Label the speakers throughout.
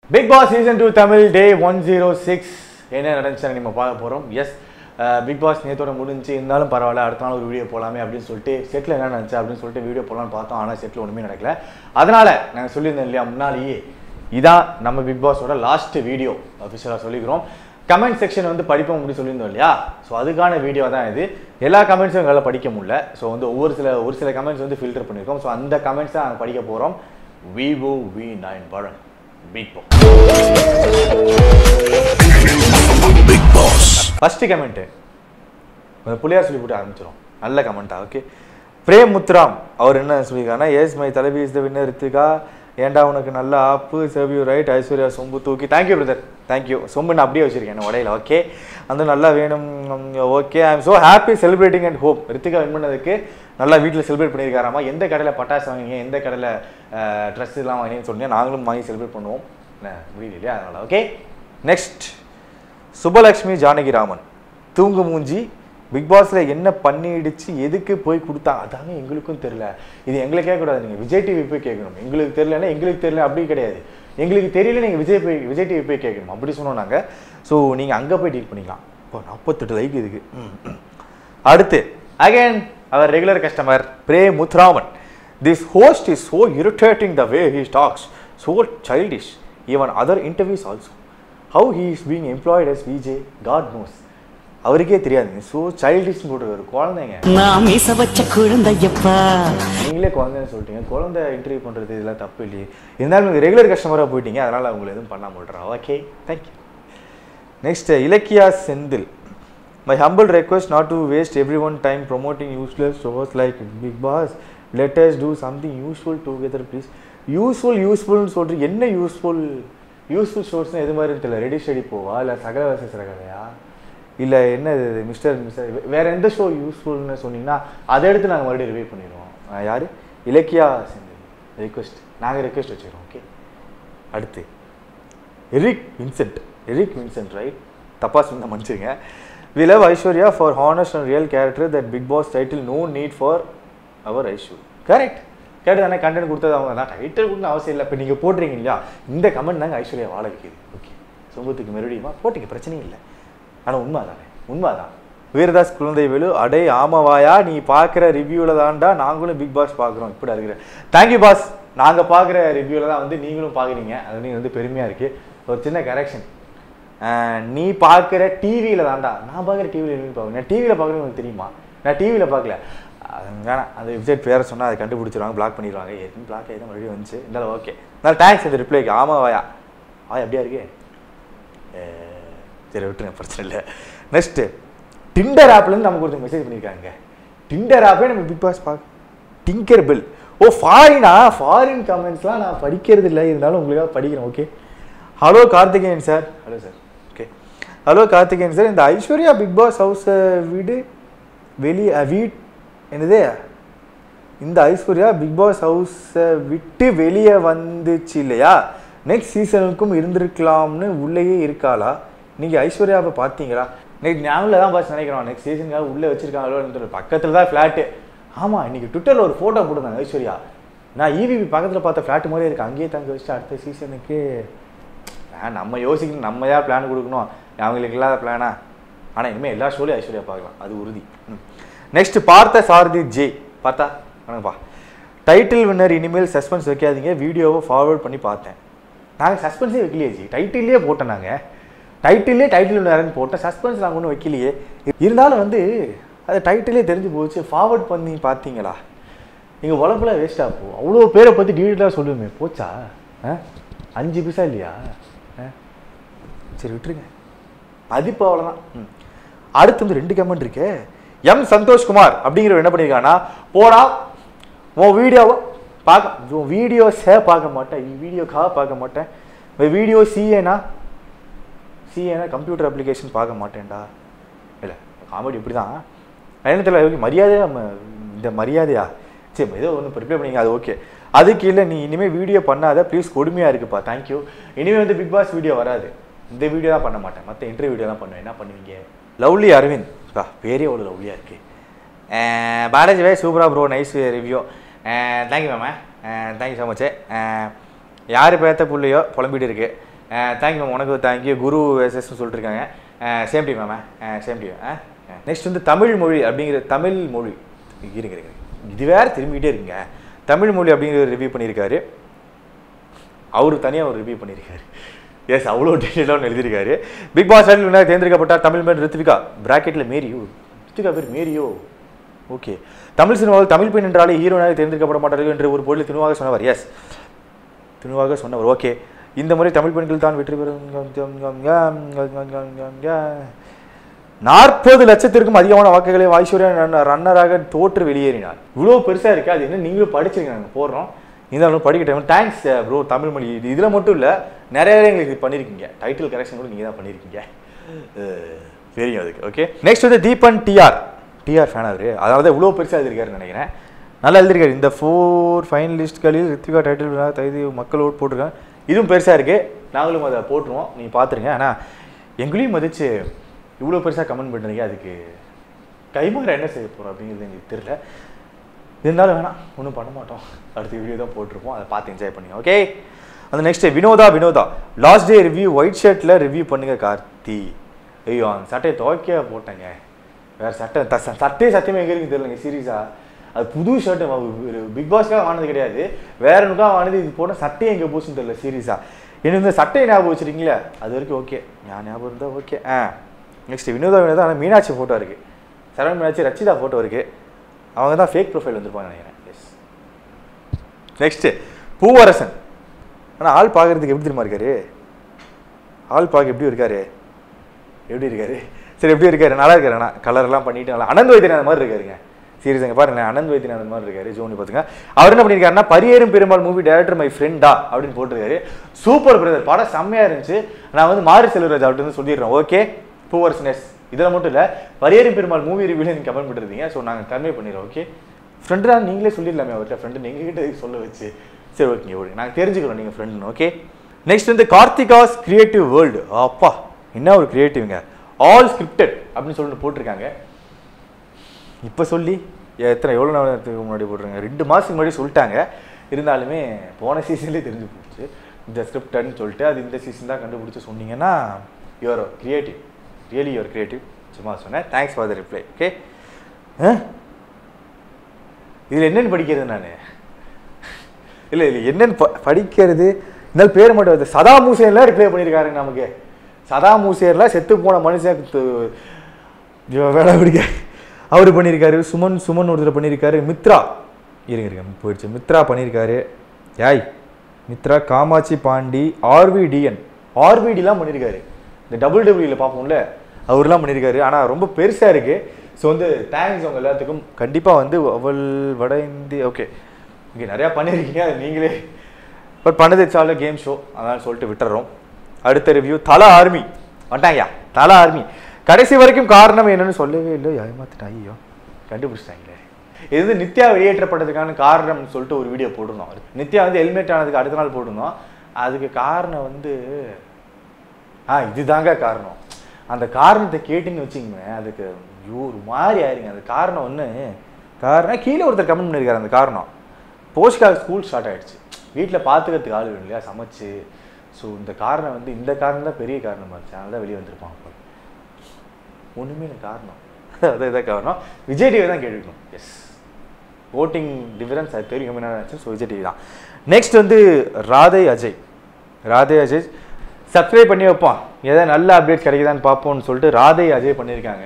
Speaker 1: Big Boss season two Tamil day one zero six என்ன நடந்துச்சுன்னு நம்ம பார்க்க போகிறோம் எஸ் பிக் பாஸ் நேத்தோட முடிஞ்சு இருந்தாலும் பரவாயில்ல அடுத்த நாள் ஒரு வீடியோ போகலாமே அப்படின்னு சொல்லிட்டு செட்டில் என்ன நடந்துச்சு அப்படின்னு சொல்லிட்டு வீடியோ போகலான்னு பார்த்தோம் ஆனால் செட்டில் ஒன்றுமே நடக்கல அதனால நாங்கள் சொல்லியிருந்தோம் இல்லையா முன்னாலேயே இதான் நம்ம பிக் பாஸோட லாஸ்ட் வீடியோ அஃபிஷியலாக சொல்லிக்கிறோம் கமெண்ட் செக்ஷன் வந்து படிப்போம் அப்படின்னு சொல்லியிருந்தோம் இல்லையா ஸோ அதுக்கான வீடியோ தான் இது எல்லா கமெண்ட்ஸும் எங்களால் படிக்க முடியல ஸோ வந்து ஒவ்வொரு சில ஒரு சில கமெண்ட்ஸ் வந்து ஃபில்டர் பண்ணியிருக்கோம் ஸோ அந்த கமெண்ட்ஸ் தான் நாங்கள் படிக்க போகிறோம் விவோ வி நைன் பழன் பிக் பாஸ் ஃபர்ஸ்ட் கமெண்ட் புள்ளியார் சொல்லி போட்டு ஆரம்பிச்சிடும் நல்ல கமெண்ட்டா ஓகே பிரேம் முத்துராம் அவர் என்ன சொல்லியிருக்காருன்னா எஸ் மை தலைவி இஸ் த வின்னர் ரித்திகா ஏன்டா உனக்கு நல்ல ஆப்பு சர்வியூ ரைட் ஐஸ்வர்யா சொம்பு தூக்கி தேங்க்யூ பிரதர் தேங்க்யூ சொம்பு நான் அப்படியே வச்சிருக்கேன் என் உடையில ஓகே அந்த நல்லா வேணும் okay I am so happy celebrating and hope Rithika win பண்ணதுக்கு நல்லா வீட்டில் செலிப்ரேட் பண்ணியிருக்காராமா எந்த கடையில் பட்டாசு வாங்கினீங்க எந்த கடையில் ட்ரெஸ் எல்லாம் வாங்கினீங்கன்னு சொன்னீங்க நாங்களும் வாங்கி செலிப்ரேட் பண்ணுவோம் என்ன முடியல இல்லையா அதனால் ஓகே நெக்ஸ்ட் சுபலக்ஷ்மி ஜானகிராமன் தூங்கு மூஞ்சி பிக் பாஸ்ல என்ன பண்ணிடுச்சு எதுக்கு போய் கொடுத்தாங்க அதாங்க எங்களுக்கும் தெரியல இது எங்களை கேட்கக்கூடாது நீங்கள் விஜய் டிவி போய் கேட்கணும் எங்களுக்கு தெரியலன்னா எங்களுக்கு தெரியல அப்படி கிடையாது எங்களுக்கு தெரியல நீங்கள் விஜய் போய் விஜய் டிவி போய் கேட்கணும் அப்படி சொன்னோம் நாங்கள் ஸோ நீங்கள் அங்கே போய் டீல் பண்ணிக்கலாம் இப்போ நாற்பத்தெட்டு லைக் இதுக்கு ம், ம். அடுத்து அகைன் அவர் regular customer Prem Muthuraman this host is so irritating the way he talks so childish even other interviews also how he is being employed as VJ God knows அவருக்கே தெரியாதுங்க ஸோ சைல்டிஷ்னு போட்டுருக்காரு குழந்தைங்க
Speaker 2: நான் மீச வச்ச குழந்தையப்பா
Speaker 1: நீங்களே குழந்தைன்னு சொல்லிட்டீங்க குழந்தை இன்டர்வியூ பண்ணுறது இதெல்லாம் தப்பு இல்லையே இருந்தாலும் நீங்கள் ரெகுலர் கஸ்டமராக போயிட்டீங்க அதனால் உங்களை எதுவும் பண்ண மாட்டேறோம் okay thank you next Ilakkiya Senthil my humble request not to waste every one time promoting useless shows like Bigg Boss let's do something useful together please useful யூஸ்ஃபுல்னு சொல்கிறீங்க என்ன யூஸ்ஃபுல் யூஸ்ஃபுல் ஷோர்ஸ்னால் எது மாதிரி தெரியல ரெடி ஸ்டடி போவா இல்லை சகல வசர கதையா இல்லை என்ன இது மிஸ்டர் மிஸ்டர் வேற எந்த ஷோ யூஸ்ஃபுல்னு சொன்னீங்கன்னா அதை எடுத்து நாங்கள் மறுபடியும் ரிவைவ் பண்ணிடுவோம் அஹ் யாரு இலக்கியா செந்தில் ரிக்வெஸ்ட் நாங்கள் ரிக்வெஸ்ட் வச்சுக்கிறோம் ஓகே அடுத்து Eric Vincent Eric Vincent right தப்பா சொன்ன மன்னிச்சிருங்க we love Aishwarya for honest and real character that Bigg Boss title no need for அவர் ஐஸ்வர் கரெக்ட் கேட்டு தானே கண்டென்ட் கொடுத்தது அவங்க தான் டைட்டில் கொடுத்த அவசியம் இல்லை இப்போ நீங்கள் போடுறீங்க இல்லையா இந்த கமெண்ட் தாங்க ஐஸ்வர்யா வாழ வைக்கிது ஓகே சொம்பத்துக்கு மறுபடியுமா போட்டிங்க பிரச்சனையும் இல்லை ஆனால் உண்மை தானே உண்மை தான் வீரதாஸ் குழந்தை வேலு அடே ஆமாவாயா நீ பார்க்குற ரிவ்யூவில் தான்டா நாங்களும் பிக் பாஸ் பார்க்குறோம் இப்படி இருக்கிற தேங்க்யூ பாஸ் நாங்கள் பார்க்குற ரிவ்யூவில் தான் வந்து நீங்களும் பார்க்குறீங்க அது நீங்கள் வந்து பெருமையாக இருக்குது ஒரு சின்ன கரெக்ஷன் நீ பார்க்குற டிவியில் தான்டா நான் பார்க்குற டிவியில் என்னன்னு பார்க்குறேன் நான் டிவியில் பார்க்குறது உங்களுக்கு தெரியுமா நான் டிவியில் பார்க்கல அது வேணாம் அந்த வெப்சைட் பேரை சொன்னால் அதை கண்டுபிடிச்சிருவாங்க பிளாக் பண்ணிடுவாங்க எதுவும் பிளாக் ஆகி தான் மறுபடியும் வந்துச்சு இருந்தாலும் ஓகே அதனால் தேங்க்ஸ் இந்த ரிப்ளைக்கு ஆமாம் வாயா ஆ எப்படியா இருக்கு அஹ் சரி விட்டுருங்க பிரச்சனை இல்லை நெக்ஸ்ட்டு டிண்டர் ஆப்லேருந்து நமக்கு ஒருத்தர் மெசேஜ் பண்ணியிருக்காங்க டிண்டர் ஆப்பே நம்ம பிக் பாஸ் பார்க்க டிங்கர் பில் ஓ ஃபாரினா ஃபாரின் கமெண்ட்ஸ்லாம் நான் படிக்கிறது இல்லை இருந்தாலும் உங்களுக்காக படிக்கிறேன் okay hello Karthikeyan sir hello sir okay hello Karthikeyan sir இந்த ஐஸ்வர்யா பிக் பாஸ் ஹவுஸை வீடு வெளியே வீட் என்னது இந்த ஐஸ்வர்யா பிக் பாஸ் ஹவுஸை விட்டு வெளியே வந்துச்சு இல்லையா நெக்ஸ்ட் சீசனுக்கும் இருந்திருக்கலாம்னு உள்ளேயே இருக்காளா நீங்கள் ஐஸ்வர்யாவை பார்த்தீங்களா நெக்ஸ்ட் ஞாபகம் தான் பார்த்து நினைக்கிறோம் நெக்ஸ்ட் சீசனுக்காக உள்ளே வச்சிருக்காங்களோ பக்கத்தில் தான் ஃப்ளாட்டு ஆமாம் இன்னைக்கு ட்விட்டரில் ஒரு ஃபோட்டோ போட்டிருந்தாங்க ஐஸ்வர்யா நான் இவிபி பக்கத்தில் பார்த்த ஃப்ளாட் மாதிரியே இருக்கு அங்கேயே தங்க வச்சுட்டு அடுத்த சீசனுக்கு நம்ம யோசிக்கணும் நம்ம ஏன் பிளான் கொடுக்கணும் அவங்களுக்கு இல்லாத பிளானா ஆனால் இனிமேல் எல்லா ஷோலையும் ஐஸ்வர்யா பார்க்கலாம் அது உறுதி நெக்ஸ்ட் பார்த்த சாரதி ஜே பார்த்தா வணக்கம்ப்பா டைட்டில் வின்னர் இனிமேல் சஸ்பென்ஸ் வைக்காதீங்க வீடியோவை ஃபார்வர்ட் பண்ணி பார்த்தேன் நாங்கள் சஸ்பென்ஸே வைக்கலையே ஜி டைட்டிலே போட்டோம் நாங்கள் டைட்டிலே டைட்டில் வின்னர்னு போட்டேன் சஸ்பென்ஸ் நாங்கள் ஒன்றும் வைக்கலையே இருந்தாலும் வந்து அது டைட்டிலே தெரிஞ்சு போச்சு ஃபார்வர்ட் பண்ணி பார்த்தீங்களா நீங்கள் உழப்புல வேஸ்ட்டாக போ அவ்வளோ பேரை பற்றி டீட்டெயிலாக சொல்லுமே போச்சா ஆ அஞ்சு பைசா இல்லையா ஆ சரி விட்டுருங்க மதிப்பு அவ்வளோதான் ம் அடுத்து வந்து ரெண்டு கமெண்ட் இருக்கே எம் சந்தோஷ்குமார் அப்படிங்கிறவர் என்ன பண்ணியிருக்காங்கன்னா போடா உன் வீடியோவை பார்க்க உன் வீடியோஸே பார்க்க மாட்டேன் வீடியோக்காக பார்க்க மாட்டேன் இந்த வீடியோ சிஏனா சிஏனா கம்ப்யூட்டர் அப்ளிகேஷன் பார்க்க மாட்டேன்டா இல்லை காமெடி இப்படி தான் பயணத்தில் மரியாதையா நம்ம இந்த மரியாதையா சரி ஏதோ ஒன்று ரிப்ளை பண்ணிங்க அது ஓகே அதுக்கு இல்லை நீ இனிமேல் வீடியோ பண்ணாத ப்ளீஸ் கொடுமையாக இருக்குப்பா தேங்க்யூ இனிமேல் வந்து பிக் பாஸ் வீடியோ வராது இந்த வீடியோ தான் பண்ண மாட்டேன் மற்ற இன்டர்வியூ வீடியோ தான் பண்ணுவேன் என்ன பண்ணுவீங்க லவ்லி அரவிந்த் பா பேரே அவ்வளோ லவ்லியாக இருக்கு பாலாஜி வே சூப்பராக bro nice review thank you ma'am thank you so much யார் பேத்த புள்ளையோ புலம்பிட்டு இருக்கு தேங்க்யூ மேம் உனக்கு தேங்க்யூ குரு எஸ்எஸ்னு சொல்லிட்டு இருக்காங்க same team ma'am same team next வந்து தமிழ் மொழி அப்படிங்கிற தமிழ் மொழி இருங்க இருங்க இது வேற திரும்பிக்கிட்டே இருக்குங்க தமிழ் மொழி அப்படிங்கிற ரிவ்யூ பண்ணியிருக்காரு அவர் தனியாக ஒரு ரிவ்யூ பண்ணியிருக்காரு எஸ் அவ்வளோ டீட்டெயிலாக எழுதியிருக்காரு பிக் பாஸ் டைட்டில் வினர் தேர்ந்தெடுக்கப்பட்டார் தமிழ் பெண் ரித்விகா பிராக்கெட்டில் மேரியோ ரித்விகா பேர் மேரியோ ஓகே தமிழ் சினிமாவில் தமிழ் பெண் என்றாலே ஹீரோனாக தேர்ந்தெடுக்கப்பட மாட்டார்கள் என்று ஒரு பொருள் திணுவாக சொன்னவர் எஸ் திணுவாக சொன்னவர் ஓகே இந்த முறை தமிழ் பெண்கள் தான் வெற்றி பெறும் நாற்பது லட்சத்திற்கும் அதிகமான வாக்குகளை ஐஸ்வர்யா ரன்ன- ரன்னராக தோற்று வெளியேறினார் இவ்வளோ பெருசாக இருக்கு அது என்ன நீங்களும் படிச்சிருங்க நாங்கள் போடுறோம் இருந்தாலும் படிக்கட்டும் தேங்க்ஸ் ப்ரோ தமிழ் மொழி இது இதில் மட்டும் இல்லை நிறைய எங்களுக்கு இது பண்ணியிருக்கீங்க டைட்டில் கரெக்ஷன் கூட நீங்கள் தான் பண்ணியிருக்கீங்க அஹ், தெரியும் அதுக்கு ஓகே நெக்ஸ்ட் வந்து தீபன் டிஆர் டிஆர் ஃபேன் அவர் அதனால தான் இவ்வளோ பெருசாக எழுதிருக்காருன்னு நினைக்கிறேன் நல்லா எழுதிருக்காரு இந்த ஃபோர் ஃபைனலிஸ்ட்களில் ரித்விகா டைட்டில் தைதி மக்கள் ஓட் போட்டிருக்காங்க இதுவும் பெருசாக இருக்குது நாங்களும் அதை போட்டுருவோம் நீங்கள் பார்த்துருங்க ஆனால் எங்களையும் மதிச்சு இவ்வளோ பெருசாக கமெண்ட் பண்ணுறீங்க அதுக்கு கைமாற என்ன செய்ய போகிறோம் அப்படிங்கிறது எங்களுக்கு தெரியல இருந்தாலும் வேணாம் ஒன்றும் பண்ண மாட்டோம் அடுத்த வீடியோ தான் போட்டிருப்போம் அதை பார்த்து என்ஜாய் பண்ணுங்க ஓகே அந்த next Vinotha Vinotha last day review white ஷர்ட்டில் ரிவ்யூ பண்ணுங்க கார்த்தி ஐயோ அந்த சட்டையை துவைக்க போட்டேங்க வேறு சட்டை த ச- சட்டையே சத்தியமாக எங்கே இருக்குன்னு தெரியலங்க சீரியஸாக அது புது ஷர்ட்டு பிக் பாஸ்க்காக வாங்கினது கிடையாது வேற ஒன்றுக்காக வாங்கினது இது போட்ட சட்டையை எங்கே போச்சுன்னு தெரியல சீரியஸாக எனக்கு இந்த சட்டையை ஞாபகம் வச்சிருக்கீங்களே அது வரைக்கும் ஓகே நான் ஞாபகம் இருந்தால் ஓகே ஆ நெக்ஸ்ட் வினோதா வினோதா ஆனால் மீனாட்சி ஃபோட்டோ இருக்குது சரவண் மீனாட்சி ரச்சிதா ஃபோட்டோ இருக்குது அவங்க தான் ஃபேக் ப்ரொஃபைல் வந்திருப்பாங்க நினைக்கிறேன் எஸ் நெக்ஸ்ட்டு பூவரசன் ஆனால் ஆள் பார்க்கறதுக்கு எப்படி தெரியுமா இருக்காரு ஆள் பார்க்க எப்படி இருக்காரு எப்படி இருக்காரு சரி எப்படி இருக்காரு நல்லா இருக்காரு ஆனால் கலர்லாம் பண்ணிட்டு நல்லா அனந்த் வைத்தியநாதன் மாதிரி இருக்காருங்க சீரியஸாங்க பாருங்களேன் அனந்த் வைத்தியநாதன் மாதிரி இருக்காரு ஜோனி பார்த்துங்க அவர் என்ன பண்ணியிருக்காருன்னா Pariyerum Perumal movie director my ஃப்ரெண்டா அப்படின்னு போட்டிருக்காரு சூப்பர் பிரதர் படம் செம்மையா இருந்துச்சு நான் வந்து மாரி செல்வராஜ் அவர்கிட்ட வந்து சொல்லிடுறேன் ஓகே பூவர்ஸ்னஸ் இதில் மட்டும் இல்லை பரியேறும் பெருமாள் மூவி ரிவ்யூல நீங்கள் கமெண்ட் பண்ணிருந்தீங்க ஸோ நாங்கள் கன்வே பண்ணிடுறோம் ஓகே ஃப்ரெண்டு தான் நீங்களே சொல்லிடலாமே அவர்கிட்ட ஃப்ரெண்டு நீங்கள் கிட்ட எதுக்கு சொல்ல வச்சு சரி ஓகேங்க ஓகே நாங்கள் தெரிஞ்சுக்கிறோம் நீங்கள் ஃப்ரெண்டுன்னு ஓகே நெக்ஸ்ட் வந்து கார்த்திகாஸ் கிரியேட்டிவ் வேர்ல்டு அப்பா என்ன ஒரு கிரியேட்டிவ்ங்க ஆல் ஸ்கிரிப்டட் அப்படின்னு சொல்லிட்டு போட்டிருக்காங்க இப்போ சொல்லி எத்தனை எவ்வளோ நேரத்துக்கு முன்னாடி போட்டிருங்க ரெண்டு மாதத்துக்கு முன்னாடி சொல்லிட்டாங்க இருந்தாலுமே போன சீசன்லேயே தெரிஞ்சு போச்சு இந்த ஸ்கிரிப்டட்னு சொல்லிட்டு அது இந்த சீசன் தான் கண்டுபிடிச்சி சொன்னீங்கன்னா your creative really your creative சும்மா சொன்னேன் thanks for the reply okay இதில் என்னென்னு படிக்கிறது நான் இல்லை இல்லை என்னன்னு ப படிக்கிறது இருந்தாலும் பேர் மட்டும் வருது சதா மூசேன்லாம் ரிப்ளை பண்ணியிருக்காருங்க நமக்கு சதா மூசேன்லாம் செத்து போன மனுஷன் து- ஐயோ, வேலை பிடிக்க அவர் பண்ணியிருக்காரு சுமன் சுமன் ஒருத்தர் பண்ணியிருக்காரு மித்ரா இருங்க இருங்க போயிடுச்சு மித்ரா பண்ணியிருக்காரு யாய் மித்ரா காமாட்சி பாண்டி ஆர்விடிஎன் ஆர்விடிலாம் பண்ணியிருக்காரு இந்த டபுள் டபுள்யூல பார்ப்போம்ல அவர்லாம் பண்ணியிருக்காரு ஆனால் ரொம்ப பெருசாக இருக்குது ஸோ வந்து தேங்க்ஸ் அவங்க எல்லாத்துக்கும் கண்டிப்பாக வந்து அவள் வட இந்திய ஓகே இங்கே நிறையா பண்ணியிருக்கீங்க அது நீங்களே பட் பண்ணது சால கேம் ஷோ அதனால சொல்லிட்டு விட்டுறோம் அடுத்த ரிவ்யூ தல ஆர்மி வந்துட்டாங்கயா தல ஆர்மி கடைசி வரைக்கும் காரணம் என்னன்னு சொல்லவே இல்லை ஏமாத்திட்டா ஐயோ கண்டுபிடிச்சிட்டாங்களே இது வந்து நித்யா வெளியேற்றப்பட்டதுக்கான காரணம்னு சொல்லிட்டு ஒரு வீடியோ போட்டிருந்தோம் நித்யா வந்து ஹெல்மெட் ஆனதுக்கு அடுத்த நாள் போட்டிருந்தோம் அதுக்கு காரணம் வந்து ஆ இதுதாங்க காரணம் அந்த காரணத்தை கேட்டுன்னு வச்சுங்க அதுக்கு ஐயோ ஒரு மாதிரி ஆயிருங்க அந்த காரணம் ஒன்று காரணம் கீழே ஒருத்தர் கமெண்ட் பண்ணியிருக்காரு அந்த காரணம் போஸ்ட்காக ஸ்கூல் ஸ்டார்ட் ஆயிடுச்சு வீட்டில் பார்த்துக்கிறதுக்கு ஆள் வேணும் இல்லையா சமைச்சு ஸோ இந்த காரணம் வந்து இந்த காரணம் தான் பெரிய காரணமாக இருந்துச்சு அதனால தான் வெளியே வந்திருப்பான் போல. ஒன்றுமே இல்லை காரணம் அதான் இதான் காரணம் விஜய் டிவி தான் கேட்டுக்கணும் எஸ் ஓட்டிங் டிஃபரன்ஸ் அது தெரியும் என்ன நினச்சேன் ஸோ விஜய் டிவி தான் நெக்ஸ்ட் வந்து ராதே அஜய் ராதே அஜய் சப்ஸ்கிரைப் பண்ணி வைப்பான் ஏதாவது நல்ல அப்டேட்ஸ் கிடைக்குதான்னு பார்ப்போம்னு சொல்லிட்டு ராதே அஜய் பண்ணியிருக்காங்க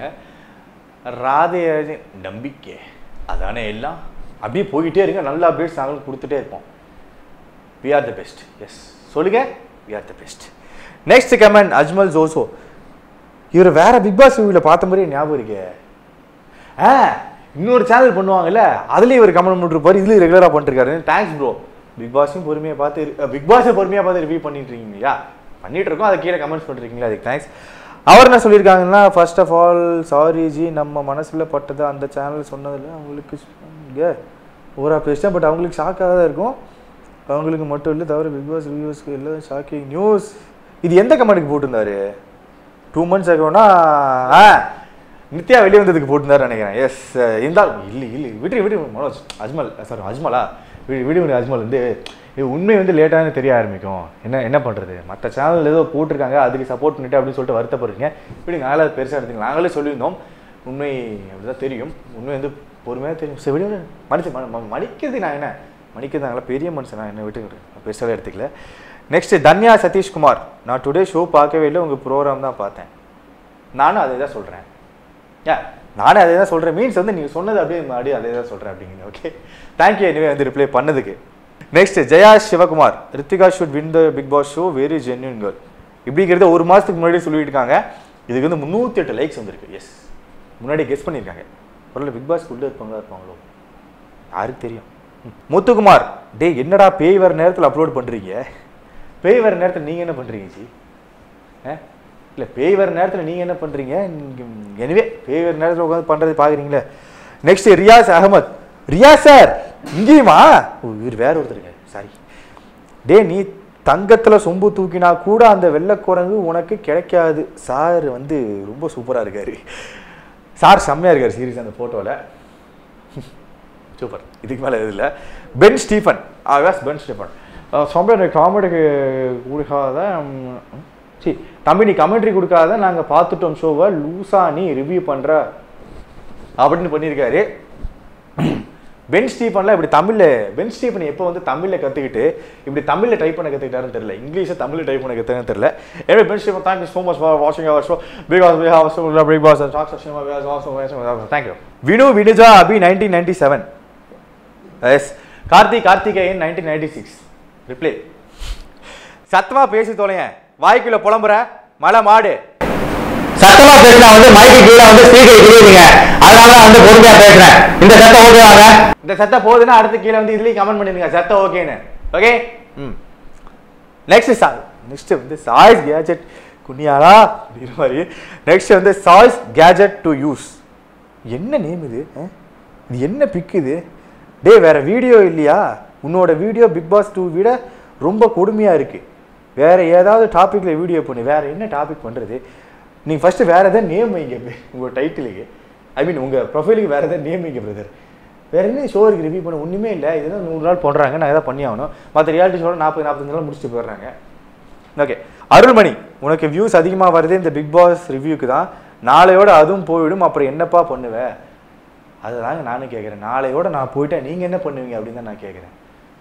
Speaker 1: ராதே அஜய் நம்பிக்கை அதானே எல்லாம் அப்படியே போய்கிட்டே இருங்க நல்ல அப்டேட்ஸ் நாங்களும் கொடுத்துட்டே இருப்போம் we are the best yes சொல்லுங்க we are the best next comment Ajmal ஜோசோ இவர் வேற பிக் பாஸ் மூவியில் பார்த்த மாதிரியே ஞாபகம் இருக்கே ஆ இன்னொரு சேனல் பண்ணுவாங்கல்ல அதுலேயும் இவர் கமெண்ட் பண்ணிருப்பாரு இதுலேயும் ரெகுலராக பண்ணிருக்காரு தேங்க்ஸ் ப்ரோ பிக் பாஸையும் பொறுமையாக பார்த்து பிக் பாஸை பொறுமையாக பார்த்து ரிவ்யூ பண்ணிட்டு இருக்கீங்க இல்லையா பண்ணிட்டு இருக்கோம் அதை கீழே கமெண்ட்ஸ் பண்ணிருக்கீங்களா அதுக்கு தேங்க்ஸ் அவர் என்ன சொல்லியிருக்காங்கன்னா first of all sorry ji நம்ம மனசுல பட்டது அந்த சேனல் சொன்னதில்ல அவங்களுக்கு இங்கே ஓரா பேசிட்டேன் பட் அவங்களுக்கு ஷாக்காக தான் இருக்கும் அவங்களுக்கு மட்டும் இல்லை தவிர பிக் பாஸ் ரிவ்யூஸ்க்கு எல்லாம் ஷாக்கிங் நியூஸ் இது எந்த கமெண்ட்டுக்கு போட்டிருந்தாரு டூ மந்த்ஸ் ஆகும்னா ஆ நித்யா வெளியே வந்ததுக்கு போட்டிருந்தாரு நினைக்கிறேன் எஸ் இருந்தாலும் இல்லை இல்லை விட்டு விட்டு மனோஜ் அஜ்மல் சாரி அஜ்மலா விடு விடு விடு அஜ்மல் வந்து இது உண்மை வந்து லேட்டாக தெரிய ஆரம்பிக்கும் என்ன என்ன பண்ணுறது மற்ற சேனல் ஏதோ போட்டிருக்காங்க அதுக்கு சப்போர்ட் பண்ணிட்டு அப்படின்னு சொல்லிட்டு வருத்தப்படுறீங்க இப்படி நாங்களே அது பெருசாக எடுத்துங்க நாங்களே சொல்லியிருந்தோம் உண்மை அப்படிதான் தெரியும் உண்மை வந்து பொறுமையாக தெரியும் சரி விடு மன்னிச்சு ம- ம- மன்னிக்கிறது நான் என்ன மன்னிக்கிறது நாங்களா பெரிய மனுஷன் நான் என்ன விட்டுக்கிறேன் பெருசாகவே எடுத்துக்கல நெக்ஸ்ட் தன்யா சதீஷ்குமார் நான் டுடே ஷோ பார்க்கவே இல்லை உங்கள் ப்ரோக்ராம் தான் பார்த்தேன் நானும் அதே தான் சொல்கிறேன் ஏ நானே அதே தான் சொல்கிறேன் மீன்ஸ் வந்து நீங்கள் சொன்னது அப்படியே அப்படியே அதே தான் சொல்கிறேன் அப்படிங்க ஓகே தேங்க்யூ எனிவே வந்து ரிப்ளை பண்ணதுக்கு next Jaya Sivakumar Rithika should win the Bigg Boss show very genuine girl இப்படிங்கிறத ஒரு மாதத்துக்கு முன்னாடி சொல்லிட்டு இருக்காங்க இதுக்கு வந்து முந்நூற்றி எட்டு லைக்ஸ் வந்திருக்கு எஸ் முன்னாடி கெஸ் பண்ணியிருக்காங்க ஒருவேளை பிக் பாஸ்க்கு உள்ளே இருப்பாங்களா இருப்பாங்களோ யாருக்கு தெரியும் ம். முத்துக்குமார் டேய் என்னடா பேய் வர நேரத்தில் அப்லோட் பண்ணுறீங்க பேய் வர நேரத்தில் நீங்கள் என்ன பண்ணுறீங்க ஜி ஆ இல்லை பேய் வர நேரத்தில் நீங்கள் என்ன பண்ணுறீங்க எனிவே பேய் வர நேரத்தில் உட்காந்து பண்ணுறது பார்க்குறீங்களே நெக்ஸ்ட் ரியாஸ் அகமத் ரியாஸ் சார் இங்கேயுமா ஓ, இவர் வேற ஒருத்தருங்க சாரி டே நீ தங்கத்தில் சொம்பு தூக்கினா கூட அந்த வெள்ளைக்குரங்கு உனக்கு கிடைக்காது சார் வந்து ரொம்ப சூப்பராக இருக்காரு சார் செம்மையாக இருக்காரு சீரியஸ் அந்த ஃபோட்டோவில் சூப்பர் இதுக்கு மேலே எதுவும் இல்லை Ben Stephen Akash Ben Stephen சொம்ப எனக்கு காமெடிக்கு கொடுக்காத சி தம்பி நீ கமெண்ட்ரி கொடுக்காத நாங்கள் பார்த்துட்டோம் ஷோவை லூஸா நீ ரிவ்யூ பண்ணுற அப்படின்னு பண்ணியிருக்காரு பென் ஸ்டீஃபன்லாம் இப்படி தமிழில் பென் ஸ்டீஃபன் எப்போ வந்து தமிழில் கற்றுக்கிட்டு இப்படி தமிழில் டைப் பண்ண கற்றுக்கிட்டாருன்னு தெரியல இங்கிலீஷை தமிழில் டைப் பண்ண கற்றுன்னு தெரியல எனவே Ben Stephen thank you so much for வாட்சிங் our show because we have so Bigg Boss talks thank you Vinu Vinuja Abi nineteen ninety seven yes Karthik Karthikeyan nineteen ninety six reply சத்தமா பேசி தொலையன் வாய்க்குள்ள புலம்புற மலை மாடு
Speaker 3: சத்தமா பேசினா வந்து மைக்கு கீழே வந்து ஸ்பீக்கர் கிழியுதுங்க அதனால தான் வந்து பொறுமையா பேசுறேன் இந்த சத்தம் ஓகேவாங்க
Speaker 1: இந்த சத்தம் போகுதுன்னா அடுத்து கீழே வந்து இதுலயும் கமெண்ட் பண்ணிருங்க சத்தம் ஓகேன்னு ஓகே ம் நெக்ஸ்ட் சா நெக்ஸ்ட் வந்து சாய்ஸ் கேஜெட் குனியாரா அப்படிங்கிற மாதிரி நெக்ஸ்ட் வந்து சாய்ஸ் கேஜெட் டு யூஸ் என்ன நேம் இது ஆ? இது என்ன பிக் இது டேய் வேற வீடியோ இல்லையா உன்னோட வீடியோ பிக் பாஸ் டூ விட ரொம்ப கொடுமையா இருக்கு வேற ஏதாவது டாபிக்ல வீடியோ பண்ணு வேற என்ன டாபிக் பண்றது நீங்க ஃபர்ஸ்ட் வேற ஏதாவது நேம் வைங்க உங்க டைட்டிலுக்கு ஐ மீன் உங்க ப்ரொஃபைலுக்கு வேற ஏதாவது நேம் வைங்க பிரதர் வேற என்ன ஷோருக்கு ரிவ்யூ பண்ண ஒண்ணுமே இல்லை இதெல்லாம் நூறு நாள் பண்ணுறாங்க நான் எதாவது பண்ணி ஆகணும் மற்ற ரியாலிட்டி ஷோவில் நாற்பது நாற்பத்தஞ்சு நாள் முடிச்சுட்டு போயிடுறாங்க ஓகே அருள்மணி உனக்கு வியூஸ் அதிகமாக வருது இந்த பிக் பாஸ் ரிவ்யூக்கு தான் நாளையோட அதுவும் போயிடும் அப்புறம் என்னப்பா பண்ணுவ அதுதாங்க நானும் கேட்குறேன் நாளையோட நான் போயிட்டேன் நீங்கள் என்ன பண்ணுவீங்க அப்படின்னு தான் நான் கேட்குறேன்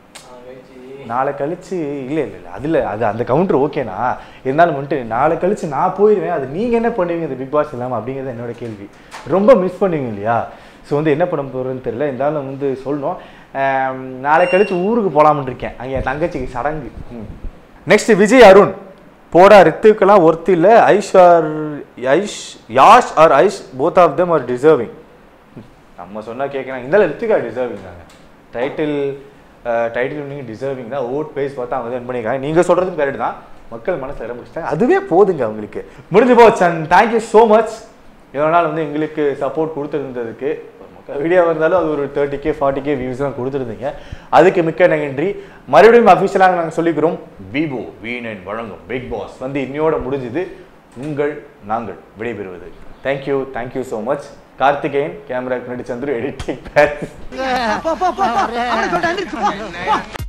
Speaker 1: நாளை கழிச்சு இல்லை இல்லை இல்லை அதில் அது அந்த கவுண்டர் ஓகேண்ணா இருந்தாலும் வந்துட்டு நாளை கழிச்சு நான் போயிடுவேன் அது நீங்கள் என்ன பண்ணுவீங்க இந்த பிக் பாஸ் இல்லாமல் அப்படிங்கிறது என்னோட கேள்வி ரொம்ப மிஸ் பண்ணுவீங்க இல்லையா ஸோ வந்து என்ன பண்ண போகிறேன்னு தெரியல இருந்தாலும் வந்து சொல்லணும் ஆம், நாளை கழிச்சு ஊருக்கு போகலாம்னு இருக்கேன் அங்கே என் தங்கச்சிக்கு சடங்கு நெக்ஸ்ட் விஜய் அருண் போடா ரித்துக்கெல்லாம் ஒர்த்து இல்லை Aish or Aish Yash or Aish both of them are deserving நம்ம சொன்னா கேட்குறாங்க இருந்தாலும் ரித்திகா டிசர்விங் தாங்க டைட்டில் டைட்டில் நீங்கள் டிசர்விங் தான் ஓட் பேஸ் பார்த்தா அவங்க தான் பண்ணியிருக்காங்க நீங்கள் சொல்கிறதும் கரெக்ட் தான் மக்கள் மனசில் இடம் பிடிச்சிட்டாங்க அதுவே போதுங்க அவங்களுக்கு முடிஞ்சு போச்சு அண்ட் தேங்க்யூ ஸோ மச் இவ்வளோ நாள் வந்து எங்களுக்கு சப்போர்ட் கொடுத்துருந்ததுக்கு வீடியோ வந்தாலும் அது ஒரு தேர்ட்டி கே ஃபார்ட்டி கே வியூஸ்லாம் கொடுத்துருந்தீங்க அதுக்கு மிக்க நன்றி மறுபடியும் அஃபிஷியலாக நாங்கள் சொல்லிக்கிறோம் பிபோ வீணன் வழங்கும் பிக் பாஸ் வந்து இன்னையோட முடிஞ்சுது உங்கள் நாங்கள் விடைபெறுவது thank you thank you so much Karthikeyan camera பின்னாடி சந்துரு எடிட்டிங் பேர்